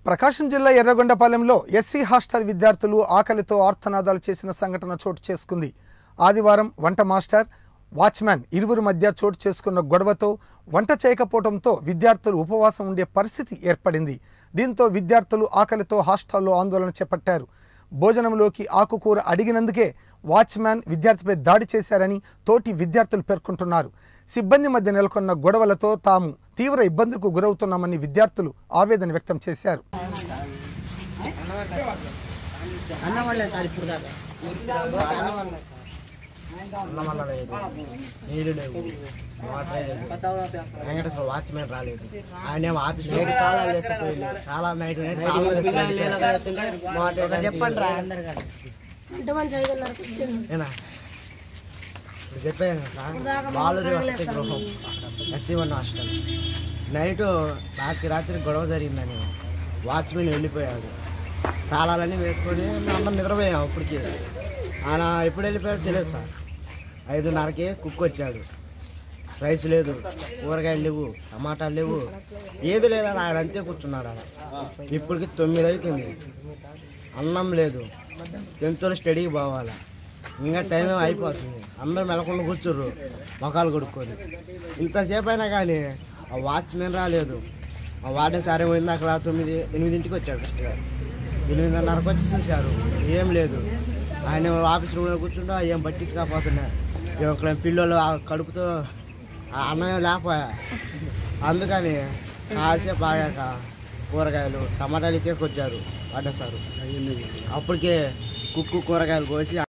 ప్రకాశం జిల్లా ఎర్రగొండపాలెంలో SC hostel విద్యార్థులు ఆకలితో ఆర్తనాదాలు చేసిన సంఘటన చోటు చేసుకుంది ఆదివారం వంట మాస్టర్ వాచ్మ్యాన్ ఇరువురి మధ్య చోటు చేసుకున్న గొడవతో వంట చేయకపోవడంతో విద్యార్థులు ఉపవాసం ఉండే పరిస్థితి ఏర్పడింది దీంతో విద్యార్థులు ఆకలితో హాస్టల్లో ఆందోళన చేపట్టారు భోజనంలోకి ఆకుకూర అడిగినందుకే వాచ్మ్యాన్ విద్యార్థిపై దాడి చేశారని తోటి విద్యార్థులు పేర్కొంటున్నారు సిబ్బంది మధ్య నెలకొన్న గొడవలతో తాము తీవ్ర ఇబ్బందులకు గురవుతున్నామని విద్యార్థులు ఆవేదన వ్యక్తం చేశారు అన్నం వండలేదు సార్ ఇప్పుడు దాకా అన్నం వల్ల లేదు నీళ్ళు లేవు వాటర్ లేదు వెంకటేశ్వర వాచ్మెన్ రాలేదు ఆయన ఏమో ఆఫీస్ నైట్ తాళాలు వేసిపోయింది చాలా నైట్ నైట్ తాళాలు వేసిపోయింది. ఒకటి చెప్పండి రా అందరు కానీ అంటే మంచి ఐదున్నరకు వచ్చిండు ఏనా ఇప్పుడు చెప్పాను కదా సార్ బాలురి వసతి గృహం ఎస్సీ వన్ హాస్టల్ నైట్ రాత్రి రాత్రి గొడవ జరిగిందని వాచ్మెన్ వెళ్ళిపోయాడు తాళాలన్నీ వేసుకొని మేము అందరం నిద్రపోయాం ఇప్పటికి ఆయన ఎప్పుడు వెళ్ళిపోయాడు తెలియదు సార్ ఐదున్నరకి కుక్ వచ్చాడు రైస్ లేదు కూరగాయలు లేవు టమాటాలు లేవు ఏది లేదని ఆయన అంతే కూర్చున్నాడు ఆడ ఇప్పటికి తొమ్మిది అవుతుంది అన్నం లేదు టెన్త్లో స్టడీకి పోవాలి ఇంకా టైం అయిపోతుంది అందరూ మెలకుండా కూర్చుర్రు మొఖాలు కొడుక్కొని ఇంతసేపు అయినా కానీ ఆ వాచ్మెన్ రాలేదు ఆ వార్డెన్ సార్ పోయింది అక్కడ తొమ్మిది ఎనిమిదింటికి వచ్చాడు ఫస్ట్గా ఎనిమిదిన్నరకు వచ్చి చూశారు ఏం లేదు ఆయన ఆఫీస్ రూమ్లో కూర్చుంటా ఏం పట్టించుకోకపోతున్నా ఇక్కడ పిల్లలు ఆ కడుపుతో ఆ అన్నం లేకపోయా అందుకని కాసేపు ఆగాక కూరగాయలు టమాటాలు తీసుకొచ్చారు వార్డెన్ సారు అప్పటికే కుక్కు కూరగాయలు కోసి